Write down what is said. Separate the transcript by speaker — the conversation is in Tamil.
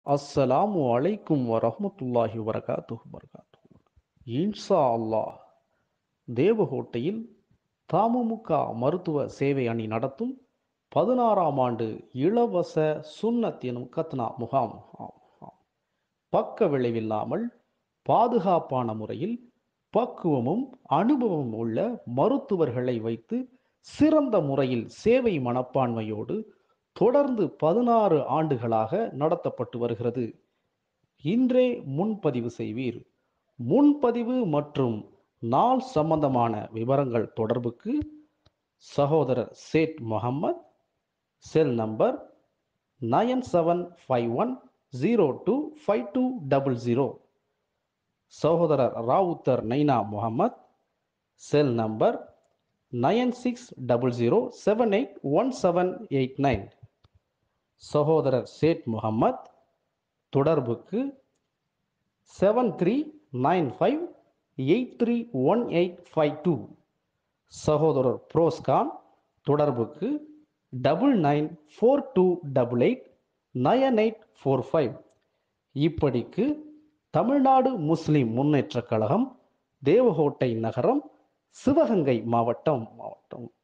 Speaker 1: அஸ்ஸலாமு அலைக்கும் வரஹ்மத்துல்லாஹி வரகாத்துஹு வரகாத்துஹு இன்ஷா அல்லாஹ் தேவகோட்டையில் தமுமுக மருத்துவ சேவை அணி நடத்தும் பதினாறாம் ஆண்டு இலவச சுன்னத் எனும் கத்னா முகாம் ஆம், ஆம். பக்க விளைவில்லாமல் பாதுகாப்பான முறையில் பக்குவமும் அனுபவமும் உள்ள மருத்துவர்களை வைத்து சிறந்த முறையில் சேவை மனப்பான்மையோடு தொடர்ந்து பதினாறு ஆண்டுகளாக நடத்தப்பட்டு வருகிறது இன்றே முன்பதிவு செய்வீர் முன்பதிவு மற்றும் நாள் சம்பந்தமான விவரங்கள் தொடர்புக்கு சகோதரர் Sait Mohamed cell number nine seven five one zero two five two double zero சகோதரர் Rowther Naina Mohamed cell number nine six double zero seven eight one seven eight nine சகோதரர் சேட் முகமது தொடர்புக்கு seven three nine five eight three one eight five two சகோதரர் புரோஸ்கான் தொடர்புக்கு double nine four two double eight nine eight four five இப்படிக்கு தமிழ்நாடு முஸ்லிம் முன்னேற்றக் கழகம் தேவகோட்டை நகரம் சிவகங்கை மாவட்டம் மாவட்டம்